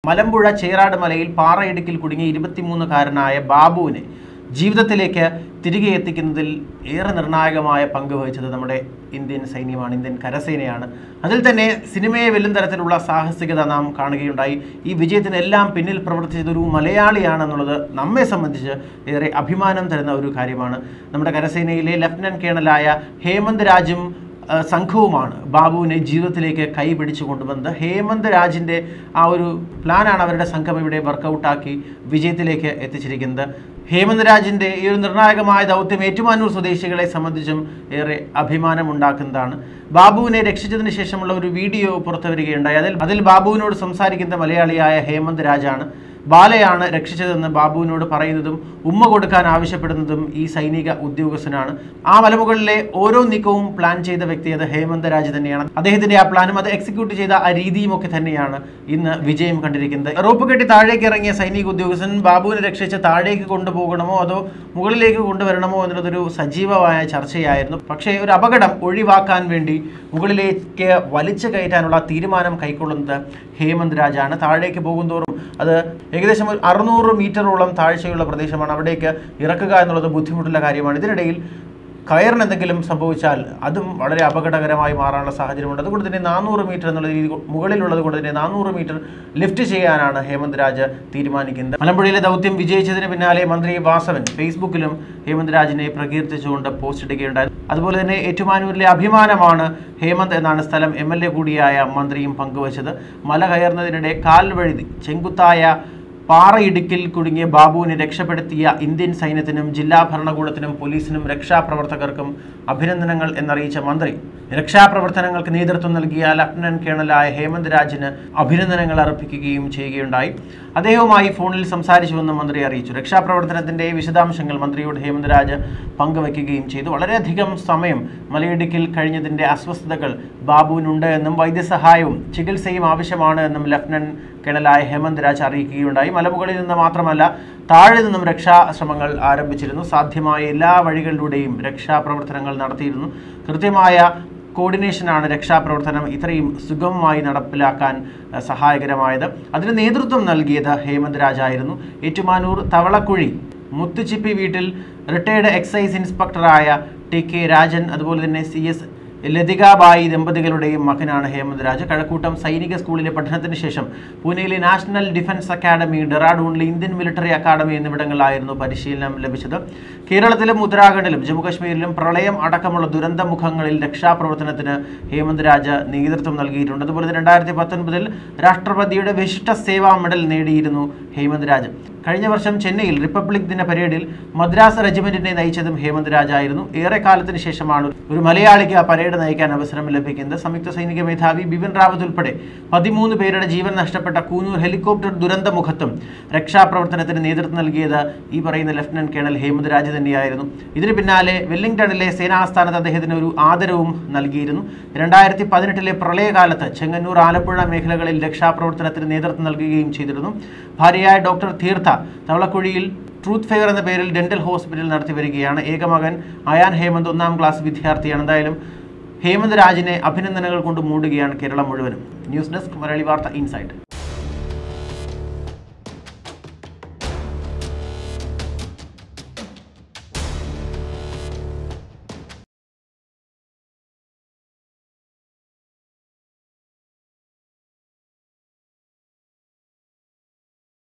മലമ്പുഴ ചേറാട് മലയിൽ പാറയിടുക്കിൽ കുടുങ്ങിയ ഇരുപത്തിമൂന്നുകാരനായ ബാബുവിനെ ജീവിതത്തിലേക്ക് തിരികെ എത്തിക്കുന്നതിൽ ഏറെ നിർണായകമായ പങ്ക് വഹിച്ചത് നമ്മുടെ ഇന്ത്യൻ സൈന്യമാണ് ഇന്ത്യൻ കരസേനയാണ് അതിൽ തന്നെ സിനിമയെ വെല്ലും തരത്തിലുള്ള സാഹസികത നാം കാണുകയുണ്ടായി ഈ വിജയത്തിനെല്ലാം പിന്നിൽ പ്രവർത്തിച്ചത് ഒരു മലയാളിയാണെന്നുള്ളത് നമ്മെ സംബന്ധിച്ച് ഏറെ അഭിമാനം തരുന്ന ഒരു കാര്യമാണ് നമ്മുടെ കരസേനയിലെ ലഫ്റ്റനന്റ് കേണലായ ഹേമന്ത് രാജും ആ, സംഘവുമാണ് ബാബുവിനെ ജീവിതത്തിലേക്ക് കൈ പിടിച്ചു കൊണ്ടുവന്നത് ഹേമന്ത് രാജിൻ്റെ ആ ഒരു പ്ലാനാണ് അവരുടെ സംഘം ഇവിടെ വർക്കൗട്ടാക്കി വിജയത്തിലേക്ക് എത്തിച്ചിരിക്കുന്നത് ഹേമന്ത് രാജിൻ്റെ ഈ ഒരു നിർണായകമായ ദൗത്യം ഏറ്റുമാനൂർ സ്വദേശികളെ സംബന്ധിച്ചും ഏറെ അഭിമാനമുണ്ടാക്കുന്നതാണ് ബാബുവിനെ രക്ഷിച്ചതിന് ശേഷമുള്ള ഒരു വീഡിയോ പുറത്തു വരികയുണ്ടായി അതിൽ അതിൽ ബാബുവിനോട് സംസാരിക്കുന്ന മലയാളിയായ ഹേമന്ത് രാജാണ് ബാലയാണ് രക്ഷിച്ചതെന്ന് ബാബുവിനോട് പറയുന്നതും ഉമ്മ കൊടുക്കാൻ ആവശ്യപ്പെടുന്നതും ഈ സൈനിക ഉദ്യോഗസ്ഥനാണ് ആ മലമുകളിലെ ഓരോ നീക്കവും പ്ലാൻ ചെയ്ത വ്യക്തി അത് ഹേമന്ത് രാജ് തന്നെയാണ് അദ്ദേഹത്തിന്റെ ആ പ്ലാനും അത് എക്സിക്യൂട്ട് ചെയ്ത ആ രീതിയും ഒക്കെ തന്നെയാണ് ഇന്ന് വിജയം കണ്ടിരിക്കുന്നത് റോപ്പ് കെട്ടി താഴേക്ക് ഇറങ്ങിയ സൈനിക ഉദ്യോഗസ്ഥൻ ബാബുവിനെ രക്ഷിച്ച് താഴേക്ക് കൊണ്ടുപോകണമോ അതോ മുകളിലേക്ക് കൊണ്ടുവരണമോ എന്നുള്ളതൊരു സജീവമായ ചർച്ചയായിരുന്നു പക്ഷേ ഒരു അപകടം ഒഴിവാക്കാൻ വേണ്ടി മുകളിലേക്ക് വലിച്ചു കയറ്റാനുള്ള തീരുമാനം കൈക്കൊള്ളുന്നത് ഹേമന്ത് രാജാണ് താഴേക്ക് പോകുന്തോറും അത് ഏകദേശം ഒരു അറുന്നൂറ് മീറ്ററോളം താഴ്ചയുള്ള പ്രദേശമാണ് അവിടേക്ക് ഇറക്കുക എന്നുള്ളത് ബുദ്ധിമുട്ടുള്ള കാര്യമാണ് ഇതിനിടയിൽ കയറിന് എന്തെങ്കിലും സംഭവിച്ചാൽ അതും വളരെ അപകടകരമായി മാറാനുള്ള സാഹചര്യമുണ്ട് അതുകൊണ്ട് തന്നെ നാനൂറ് മീറ്റർ എന്നുള്ള രീതി കൊ- മുകളിലുള്ളത് കൊണ്ട് തന്നെ നാനൂറ് മീറ്റർ ലിഫ്റ്റ് ചെയ്യാനാണ് ഹേമന്ത് രാജ് തീരുമാനിക്കുന്നത് മലമ്പുഴയിലെ ദൗത്യം വിജയിച്ചതിന് പിന്നാലെ മന്ത്രി വാസവൻ ഫേസ്ബുക്കിലും ഹേമന്ത് രാജിനെ പ്രകീർത്തിച്ചുകൊണ്ട് പോസ്റ്റ് ഇടുകയുണ്ടായി അതുപോലെ തന്നെ ഏറ്റുമാനൂരിലെ അഭിമാനമാണ് ഹേമന്ത് എന്നാണ് സ്ഥലം എം എൽ എ കൂടിയായ മന്ത്രിയും പങ്കുവച്ചത് മല കയറുന്നതിനിടെ കാൽ വഴുതി ചെങ്കുത്തായ പാറയിടുക്കിൽ കുടുങ്ങിയ ബാബുവിനെ രക്ഷപ്പെടുത്തിയ ഇന്ത്യൻ സൈന്യത്തിനും ജില്ലാ ഭരണകൂടത്തിനും പോലീസിനും രക്ഷാപ്രവർത്തകർക്കും അഭിനന്ദനങ്ങൾ എന്നറിയിച്ച മന്ത്രി രക്ഷാപ്രവർത്തനങ്ങൾക്ക് നേതൃത്വം നൽകിയ ലഫ്റ്റനന്റ് കേണലായ ഹേമന്ത് രാജിന് അഭിനന്ദനങ്ങൾ അർപ്പിക്കുകയും ചെയ്യുകയുണ്ടായി അദ്ദേഹവുമായി ഫോണിൽ സംസാരിച്ചുവെന്ന് മന്ത്രി അറിയിച്ചു രക്ഷാപ്രവർത്തനത്തിന്റെ വിശദാംശങ്ങൾ മന്ത്രിയോട് ഹേമന്ത് രാജ് പങ്കുവയ്ക്കുകയും ചെയ്തു വളരെയധികം സമയം മലയിടുക്കിൽ കഴിഞ്ഞതിന്റെ അസ്വസ്ഥതകൾ ബാബുവിനുണ്ട് എന്നും വൈദ്യസഹായവും ചികിത്സയും ആവശ്യമാണ് എന്നും ലഫ്റ്റനന്റ് കേണലായ ഹേമന്ത് രാജ് അറിയിക്കുകയുണ്ടായി മലമുകളിൽ നിന്ന് മാത്രമല്ല താഴെ നിന്നും രക്ഷാശ്രമങ്ങൾ ആരംഭിച്ചിരുന്നു സാധ്യമായ എല്ലാ വഴികളിലൂടെയും രക്ഷാപ്രവർത്തനങ്ങൾ നടത്തിയിരുന്നു കൃത്യമായ കോർഡിനേഷനാണ് രക്ഷാപ്രവർത്തനം ഇത്രയും സുഗമമായി നടപ്പിലാക്കാൻ അഹ്, സഹായകരമായത് അതിന് നേതൃത്വം നൽകിയത് ഹേമന്ത് രാജായിരുന്നു ഏറ്റുമാനൂർ തവളക്കുഴി മുത്തുച്ചിപ്പി വീട്ടിൽ റിട്ടയർഡ് എക്സൈസ് ഇൻസ്പെക്ടറായ ടി കെ രാജൻ അതുപോലെ തന്നെ സി എസ് ലതികാബായി ദമ്പതികളുടെയും മകനാണ് ഹേമന്ത് രാജ് കഴക്കൂട്ടം സൈനിക സ്കൂളിലെ പഠനത്തിന് ശേഷം പൂനെയിലെ നാഷണൽ ഡിഫൻസ് അക്കാദമി ഡെറാഡൂണിലെ ഇന്ത്യൻ മിലിറ്ററി അക്കാദമി എന്നിവിടങ്ങളിലായിരുന്നു പരിശീലനം ലഭിച്ചത് കേരളത്തിലും ഉത്തരാഖണ്ഡിലും ജമ്മുകശ്മീരിലും പ്രളയം അടക്കമുള്ള ദുരന്ത മുഖങ്ങളിൽ രക്ഷാപ്രവർത്തനത്തിന് ഹേമന്ത് രാജ് നേതൃത്വം നൽകിയിട്ടുണ്ട് അതുപോലെ തന്നെ രണ്ടായിരത്തി പത്തൊൻപതിൽ രാഷ്ട്രപതിയുടെ വിശിഷ്ട സേവാ മെഡൽ നേടിയിരുന്നു ഹേമന്ത് രാജ് കഴിഞ്ഞ വർഷം ചെന്നൈയിൽ റിപ്പബ്ലിക് ദിന പരേഡിൽ മദ്രാസ് റെജിമെന്റിനെ നയിച്ചതും ഹേമന്ത് രാജായിരുന്നു ഏറെ കാലത്തിന് ശേഷമാണ് ഒരു മലയാളിക്ക് ആ പരേഡ് നയിക്കാൻ അവസരം ലഭിക്കുന്നത് സംയുക്ത സൈനിക മേധാവി ബിപിൻ റാവത്ത് ഉൾപ്പെടെ പതിമൂന്ന് പേരുടെ ജീവൻ നഷ്ടപ്പെട്ട കൂനൂർ ഹെലികോപ്റ്റർ ദുരന്തമുഖത്തും രക്ഷാപ്രവർത്തനത്തിന് നേതൃത്വം നൽകിയത് ഈ പറയുന്ന ലഫ്റ്റനന്റ് കേണൽ ഹേമന്ത് രാജ് തന്നെയായിരുന്നു ഇതിന് പിന്നാലെ വെല്ലിംഗ്ടണിലെ സേനാസ്ഥാനത്ത് അദ്ദേഹത്തിന് ഒരു ആദരവും നൽകിയിരുന്നു രണ്ടായിരത്തി പതിനെട്ടിലെ പ്രളയകാലത്ത് ചെങ്ങന്നൂർ ആലപ്പുഴ മേഖലകളിൽ രക്ഷാപ്രവർത്തനത്തിന് നേതൃത്വം നൽകുകയും ചെയ്തിരുന്നു ഭാര്യയായ ഡോക്ടർ തീർത്ഥ തവളക്കുഴിയിൽ ട്രൂത്ത് ഫെയർ എന്ന പേരിൽ ഡെന്റൽ ഹോസ്പിറ്റൽ നടത്തി വരികയാണ് ഏകമകൻ അയാൻ ഹേമന്ത് ഒന്നാം ക്ലാസ് വിദ്യാർത്ഥിയാണ് എന്തായാലും ഹേമന്ത് രാജിനെ അഭിനന്ദനങ്ങൾ കൊണ്ട് മൂടുകയാണ് കേരളം മുഴുവനും ന്യൂസ് ഡെസ്ക് മലയാളി വാർത്ത ഇൻസൈറ്റ്